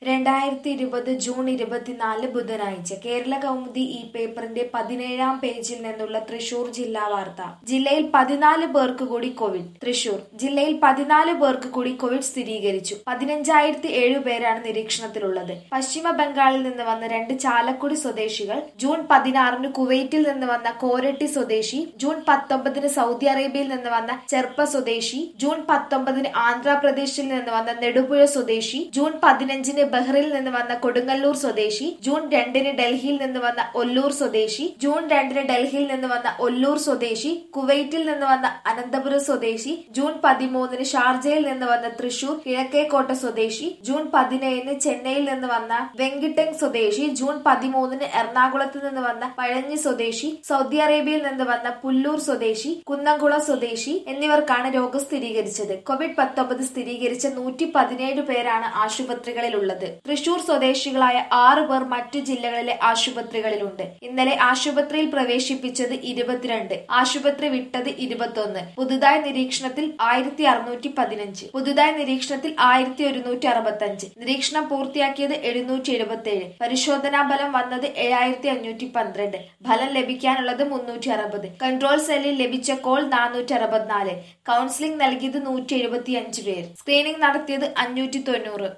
രണ്ടായിരത്തി ഇരുപത് ജൂൺ ഇരുപത്തിനാല് ബുധനാഴ്ച കേരള കൗമുദി ഈ പേപ്പറിന്റെ പതിനേഴാം പേജിൽ നിന്നുള്ള തൃശൂർ ജില്ലാ വാർത്ത ജില്ലയിൽ പതിനാല് പേർക്ക് കൂടി കോവിഡ് തൃശൂർ ജില്ലയിൽ പതിനാല് പേർക്ക് കൂടി കോവിഡ് സ്ഥിരീകരിച്ചു പതിനഞ്ചായിരത്തി ഏഴ് പേരാണ് നിരീക്ഷണത്തിലുള്ളത് പശ്ചിമ ബംഗാളിൽ നിന്ന് വന്ന രണ്ട് ചാലക്കുടി സ്വദേശികൾ ജൂൺ പതിനാറിന് കുവൈറ്റിൽ നിന്ന് വന്ന കോരട്ടി സ്വദേശി ജൂൺ പത്തൊമ്പതിന് സൗദി അറേബ്യയിൽ നിന്ന് വന്ന ചെർപ്പ സ്വദേശി ജൂൺ പത്തൊമ്പതിന് ആന്ധ്രാപ്രദേശിൽ നിന്ന് വന്ന നെടുപുഴ സ്വദേശി ജൂൺ പതിനഞ്ചിന് ബഹ്റിൽ നിന്ന് വന്ന കൊടുങ്ങല്ലൂർ സ്വദേശി ജൂൺ രണ്ടിന് ഡൽഹിയിൽ നിന്ന് വന്ന ഒല്ലൂർ സ്വദേശി ജൂൺ രണ്ടിന് ഡൽഹിയിൽ നിന്ന് വന്ന ഒല്ലൂർ സ്വദേശി കുവൈറ്റിൽ നിന്ന് വന്ന അനന്തപുരം സ്വദേശി ജൂൺ പതിമൂന്നിന് ഷാർജയിൽ നിന്ന് വന്ന തൃശൂർ കിഴക്കേക്കോട്ട സ്വദേശി ജൂൺ പതിനേഴിന് ചെന്നൈയിൽ നിന്ന് വന്ന വെങ്കിട്ടങ് സ്വദേശി ജൂൺ പതിമൂന്നിന് എറണാകുളത്ത് നിന്ന് വന്ന പഴഞ്ഞി സ്വദേശി സൗദി അറേബ്യയിൽ നിന്ന് വന്ന പുല്ലൂർ സ്വദേശി കുന്നംകുളം സ്വദേശി എന്നിവർക്കാണ് രോഗം സ്ഥിരീകരിച്ചത് കോവിഡ് പത്തൊമ്പത് സ്ഥിരീകരിച്ച നൂറ്റി പതിനേഴ് പേരാണ് ആശുപത്രികളിലുള്ളത് തൃശൂർ സ്വദേശികളായ ആറു പേർ മറ്റു ജില്ലകളിലെ ആശുപത്രികളിലുണ്ട് ഇന്നലെ ആശുപത്രിയിൽ പ്രവേശിപ്പിച്ചത് ഇരുപത്തിരണ്ട് ആശുപത്രി വിട്ടത് ഇരുപത്തൊന്ന് പുതുതായി നിരീക്ഷണത്തിൽ ആയിരത്തി അറുന്നൂറ്റി പതിനഞ്ച് പുതുതായി നിരീക്ഷണത്തിൽ ആയിരത്തി ഒരുന്നൂറ്റി അറുപത്തഞ്ച് നിരീക്ഷണം പൂർത്തിയാക്കിയത് എഴുന്നൂറ്റി എഴുപത്തി ഏഴ് പരിശോധനാ ഫലം വന്നത് ഏഴായിരത്തി അഞ്ഞൂറ്റി പന്ത്രണ്ട് ഫലം ലഭിക്കാനുള്ളത് മുന്നൂറ്റി അറുപത് കൺട്രോൾ സെല്ലിൽ ലഭിച്ച കോൾ നാനൂറ്റി അറുപത്തിനാല് കൗൺസിലിംഗ് നൽകിയത് നൂറ്റി എഴുപത്തി അഞ്ച് പേർ സ്ക്രീനിംഗ് നടത്തിയത് അഞ്ഞൂറ്റി തൊണ്ണൂറ്